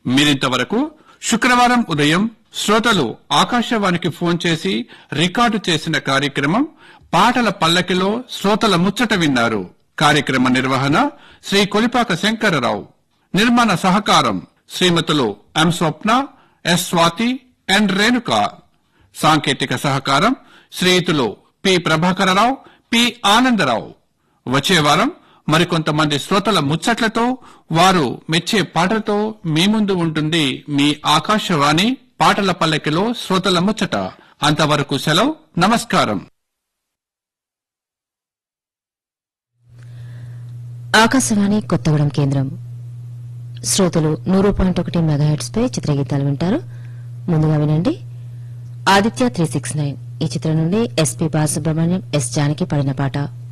మీరింతవరకు శుక్రవారం ఉదయం శ్రోతలు ఆకాశవాణికి ఫోన్ చేసి రికార్డు చేసిన కార్యక్రమం పాటల పల్లకిలో శ్రోతల ముచ్చట విన్నారు కార్యక్రమ నిర్వహణ శ్రీ కొలిపాక శంకరరావు నిర్మాణ సహకారం శ్రీమతులు M Swapna S Swathi N Renuka సాంకేతిక సహకారం శ్రీయుతులు పి ప్రభాకరరావు పి ఆనందరావు వచ్చే వారం మరికొంతమంది శ్రోతల ముచ్చట్లతో వారు మెచ్చే పాటలతో మీ ముందు ఉంటుంది మీ ఆకాశవాణి పాటల పల్లకిలో శ్రోతల ముచ్చట అంతవరకు సెలవు నమస్కారం ఆకాశవాణి కొత్తగూడెం కేంద్రం శ్రోతలు నూరు పాయింట్ ఒకటి మెగాహెట్స్ పై చిత్రగీతాలు వింటారు ముందుగా వినండి ఆదిత్య త్రీ సిక్స్ నైన్ ఈ చిత్రం నుండి ఎస్పీ బాలసుబ్రహ్మణ్యం ఎస్ జానకి పడిన పాట